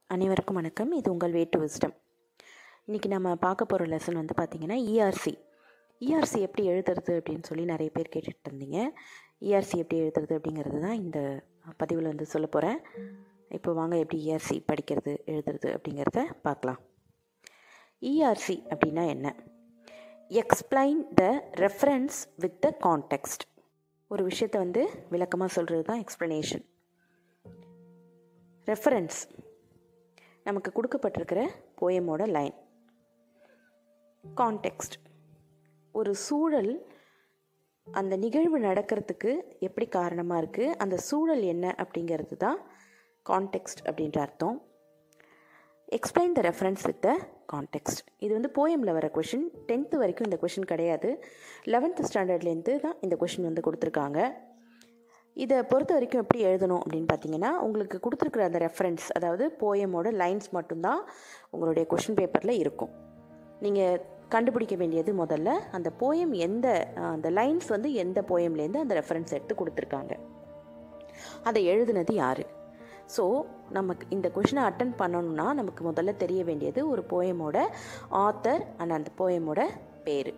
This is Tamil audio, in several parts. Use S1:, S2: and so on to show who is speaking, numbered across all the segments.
S1: அனைவருக்கும் வணக்கம் இது உங்கள் வே டு விஸ்டம் இன்றைக்கி நம்ம பார்க்க போகிற லெசன் வந்து பார்த்திங்கன்னா இஆர்சி இஆர்சி எப்படி எழுதுறது அப்படின்னு சொல்லி நிறைய பேர் கேட்டுட்டு இருந்தீங்க இஆர்சி எப்படி எழுதுறது அப்படிங்கிறது தான் இந்த பதிவில் வந்து சொல்ல போகிறேன் இப்போ வாங்க எப்படி இஆர்சி படிக்கிறது எழுதுறது அப்படிங்கிறத பார்க்கலாம் இஆர்சி அப்படின்னா என்ன explain the reference with the context ஒரு விஷயத்தை வந்து விளக்கமாக சொல்கிறது தான் எக்ஸ்ப்ளனேஷன் ரெஃபரன்ஸ் நமக்கு கொடுக்கப்பட்டிருக்கிற போயமோட லைன் கான்டெக்ஸ்ட் ஒரு சூழல் அந்த நிகழ்வு நடக்கிறதுக்கு எப்படி காரணமாக இருக்குது அந்த சூழல் என்ன அப்படிங்கிறது தான் கான்டெக்ஸ்ட் அப்படின்ற அர்த்தம் explain the reference with the context இது வந்து போயமில் வர கொஷின் டென்த்து வரைக்கும் இந்த கொஷின் கிடையாது லெவன்த்து ஸ்டாண்டர்ட்லேருந்து தான் இந்த கொஷின் வந்து கொடுத்துருக்காங்க இதை பொறுத்த வரைக்கும் எப்படி எழுதணும் அப்படின்னு பார்த்தீங்கன்னா உங்களுக்கு கொடுத்துருக்குற அந்த ரெஃபரன்ஸ் அதாவது போயமோட லைன்ஸ் மட்டும்தான் உங்களுடைய கொஷின் பேப்பரில் இருக்கும் நீங்கள் கண்டுபிடிக்க வேண்டியது முதல்ல அந்த போயம் எந்த அந்த லைன்ஸ் வந்து எந்த போயம்லேருந்து அந்த ரெஃபரன்ஸ் எடுத்து கொடுத்துருக்காங்க அதை எழுதுனது யார் ஸோ நமக்கு இந்த கொஷினை அட்டன் பண்ணணும்னா நமக்கு முதல்ல தெரிய வேண்டியது ஒரு போயமோட ஆத்தர் அண்ட் அந்த போயமோட பேர்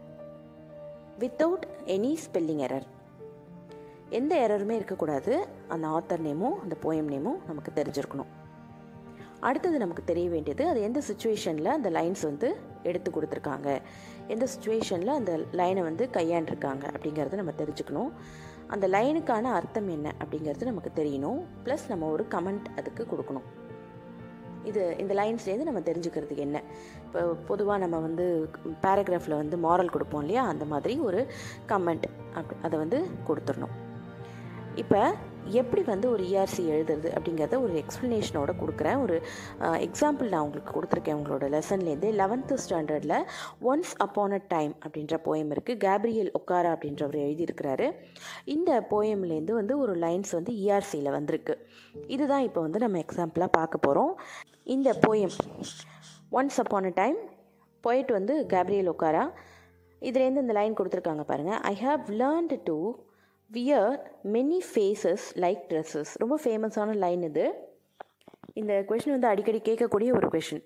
S1: வித்தவுட் எனி ஸ்பெல்லிங் எரர் எந்த எரருமே இருக்கக்கூடாது அந்த ஆத்தர் நேமும் அந்த போயம் நேமும் நமக்கு தெரிஞ்சிருக்கணும் அடுத்தது நமக்கு தெரிய வேண்டியது அது எந்த சுச்சுவேஷனில் அந்த லைன்ஸ் வந்து எடுத்து கொடுத்துருக்காங்க எந்த சுச்சுவேஷனில் அந்த லைனை வந்து கையாண்டிருக்காங்க அப்படிங்கிறத நம்ம தெரிஞ்சுக்கணும் அந்த லைனுக்கான அர்த்தம் என்ன அப்படிங்கிறது நமக்கு தெரியணும் ப்ளஸ் நம்ம ஒரு கமெண்ட் அதுக்கு கொடுக்கணும் இது இந்த லைன்ஸ்லேருந்து நம்ம தெரிஞ்சுக்கிறதுக்கு என்ன இப்போ பொதுவாக நம்ம வந்து பேராகிராஃபில் வந்து மாரல் கொடுப்போம் இல்லையா அந்த மாதிரி ஒரு கமெண்ட் அப்படி அதை வந்து கொடுத்துடணும் இப்போ எப்படி வந்து ஒரு இஆர்சி எழுதுறது அப்படிங்கிறத ஒரு எக்ஸ்ப்ளனேஷனோட கொடுக்குறேன் ஒரு எக்ஸாம்பிள் நான் உங்களுக்கு கொடுத்துருக்கேன் உங்களோட லெசன்லேருந்து லெவன்த்து ஸ்டாண்டர்டில் ஒன்ஸ் அப்பான் அ டைம் அப்படின்ற போயம் இருக்குது கேப்ரியல் ஒக்காரா அப்படின்றவர் எழுதியிருக்கிறாரு இந்த போயம்லேருந்து வந்து ஒரு லைன்ஸ் வந்து இஆர்சியில் வந்திருக்கு இதுதான் இப்போ வந்து நம்ம எக்ஸாம்பிளாக பார்க்க போகிறோம் இந்த poem once upon a time poet வந்து கேப்ரியல் ஒக்காரா இதுலேருந்து இந்த லைன் கொடுத்துருக்காங்க பாருங்கள் I have learned to wear many faces like dresses ரொம்ப ஃபேமஸான லைன் இது இந்த கொஷின் வந்து அடிக்கடி கேட்கக்கூடிய ஒரு கொஷின்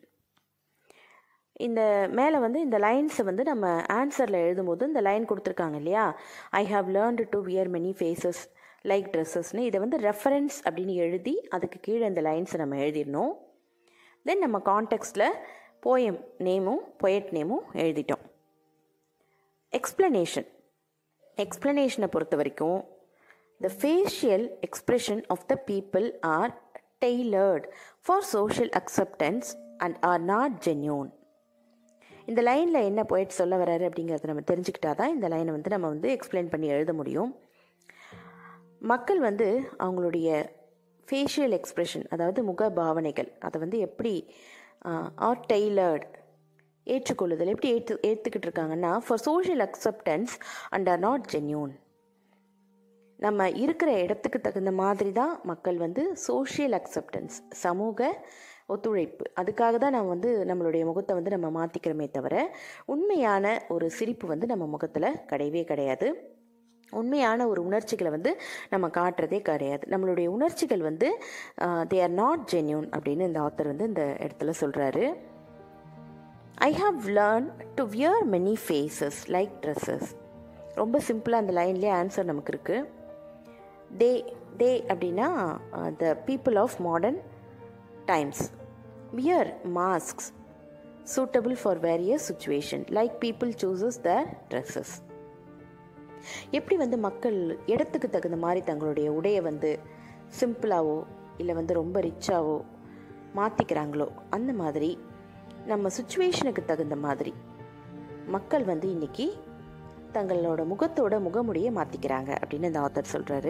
S1: இந்த மேலே வந்து இந்த லைன்ஸை வந்து நம்ம ஆன்சரில் எழுதும்போது இந்த லைன் கொடுத்துருக்காங்க இல்லையா I have learned to wear many faces like ட்ரெஸ்ஸஸ்னு இதை வந்து ரெஃபரன்ஸ் அப்படின்னு எழுதி அதுக்கு கீழே இந்த லைன்ஸை நம்ம எழுதிடணும் தென் நம்ம கான்டெக்ஸ்டில் போயம் நேமும் பொயட் நேமும் எழுதிட்டோம் எக்ஸ்ப்ளனேஷன் எக்ஸ்ப்ளனேஷனை பொறுத்த வரைக்கும் the facial expression of the people are tailored for social acceptance and are not genuine இந்த லைனில் என்ன போயிட்டு சொல்ல வர்றாரு அப்படிங்கிறத நம்ம தெரிஞ்சுக்கிட்டா தான் இந்த லைனை வந்து நம்ம வந்து எக்ஸ்பிளைன் பண்ணி எழுத முடியும் மக்கள் வந்து அவங்களுடைய ஃபேஷியல் எக்ஸ்ப்ரெஷன் அதாவது முக பாவனைகள் அதை வந்து எப்படி ஆர் டெய்லர்ட் ஏற்றுக்கொள்ளுதல் எப்படி ஏற்று ஏற்றுக்கிட்டு இருக்காங்கன்னா for social acceptance and are not genuine நம்ம இருக்கிற இடத்துக்கு தகுந்த மாதிரி தான் மக்கள் வந்து சோஷியல் அக்செப்டன்ஸ் சமூக ஒத்துழைப்பு அதுக்காக தான் நம்ம வந்து நம்மளுடைய முகத்தை வந்து நம்ம மாற்றிக்கிறோமே தவிர உண்மையான ஒரு சிரிப்பு வந்து நம்ம முகத்தில் கிடையவே கிடையாது உண்மையான ஒரு உணர்ச்சிகளை வந்து நம்ம காட்டுறதே கிடையாது நம்மளுடைய உணர்ச்சிகள் வந்து தே ஆர் நாட் ஜென்யூன் அப்படின்னு இந்த ஆத்தர் வந்து இந்த இடத்துல சொல்கிறாரு I have learn to wear many faces like dresses ரொம்ப சிம்பிளாக அந்த லைன்லேயே ஆன்சர் நமக்கு இருக்குது தே தே அப்படின்னா the people of modern times wear masks suitable for various situation like people chooses the dresses எப்படி வந்து மக்கள் இடத்துக்கு தகுந்த மாதிரி தங்களுடைய உடையை வந்து சிம்பிளாவோ இல்லை வந்து ரொம்ப ரிச்சாவோ மாற்றிக்கிறாங்களோ அந்த மாதிரி நம்ம சுச்சுவேஷனுக்கு தகுந்த மாதிரி மக்கள் வந்து இன்றைக்கி தங்களோட முகத்தோட முகமுடியை மாற்றிக்கிறாங்க அப்படின்னு இந்த ஆத்தர் சொல்கிறாரு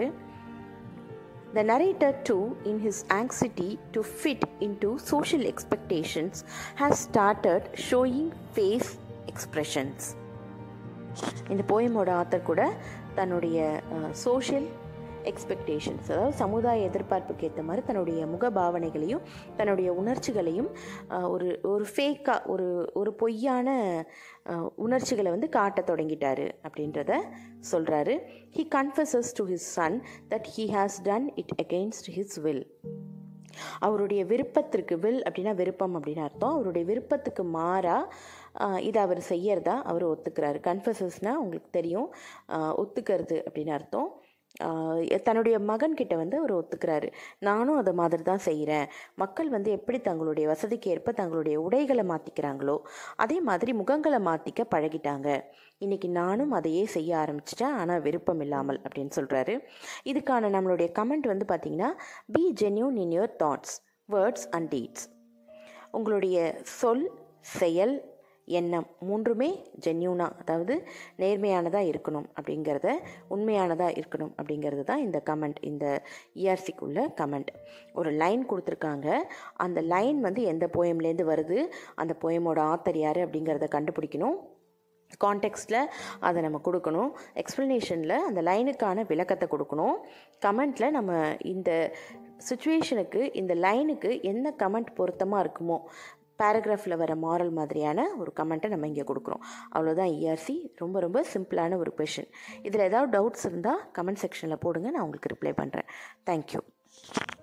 S1: the narrator too in his anxiety to fit in to social expectations has started showing face expressions இந்த போயமோட ஆத்தர் கூட தன்னுடைய சோஷியல் எக்ஸ்பெக்டேஷன்ஸ் அதாவது சமுதாய எதிர்பார்ப்புக்கு ஏற்ற மாதிரி தன்னுடைய முக பாவனைகளையும் தன்னுடைய உணர்ச்சிகளையும் ஒரு ஒரு ஃபேக்காக ஒரு ஒரு பொய்யான உணர்ச்சிகளை வந்து காட்ட தொடங்கிட்டாரு அப்படின்றத சொல்கிறாரு he confesses to his son that he has done it against his will அவருடைய விருப்பத்திற்கு வில் அப்படின்னா விருப்பம் அப்படின்னு அர்த்தம் அவருடைய விருப்பத்துக்கு மாறாக இதை அவர் செய்யறதா அவர் ஒத்துக்கிறாரு கன்ஃபசஸ்னால் உங்களுக்கு தெரியும் ஆஹ் ஒத்துக்கிறது அப்படின்னு அர்த்தம் ஆஹ் தன்னுடைய மகன்கிட்ட வந்து அவர் ஒத்துக்கிறாரு நானும் அதை மாதிரி தான் செய்கிறேன் மக்கள் வந்து எப்படி தங்களுடைய வசதிக்கு ஏற்ப தங்களுடைய உடைகளை மாற்றிக்கிறாங்களோ அதே மாதிரி முகங்களை மாற்றிக்க பழகிட்டாங்க இன்னைக்கு நானும் அதையே செய்ய ஆரம்பிச்சிட்டேன் ஆனால் விருப்பம் இல்லாமல் அப்படின்னு சொல்கிறாரு இதுக்கான நம்மளுடைய கமெண்ட் வந்து பார்த்தீங்கன்னா be genuine in your thoughts words and deeds உங்களுடைய சொல் செயல் எண்ணம் மூன்றுமே ஜென்யூனாக அதாவது நேர்மையானதாக இருக்கணும் அப்படிங்கிறத உண்மையானதாக இருக்கணும் அப்படிங்கிறது தான் இந்த கமெண்ட் இந்த இஆர்சிக்குள்ள கமெண்ட் ஒரு லைன் கொடுத்துருக்காங்க அந்த லைன் வந்து எந்த போயம்லேருந்து வருது அந்த போயமோட ஆத்தர் யார் அப்படிங்கிறத கண்டுபிடிக்கணும் கான்டெக்ஸ்டில் அதை நம்ம கொடுக்கணும் எக்ஸ்ப்ளனேஷனில் அந்த லைனுக்கான விளக்கத்தை கொடுக்கணும் கமெண்ட்டில் நம்ம இந்த சுச்சுவேஷனுக்கு இந்த லைனுக்கு என்ன கமெண்ட் பொருத்தமாக இருக்குமோ பேராகிராஃபில் வர மாரல் மாதிரியான ஒரு கமெண்ட்டை நம்ம இங்கே கொடுக்குறோம் அவ்வளோதான் இஆர்சி ரொம்ப ரொம்ப சிம்பிளான ஒரு கொஷின் இதில் ஏதாவது டவுட்ஸ் இருந்தால் கமெண்ட் செக்ஷனில் போடுங்க நான் உங்களுக்கு ரிப்ளை பண்ணுறேன் தேங்க்யூ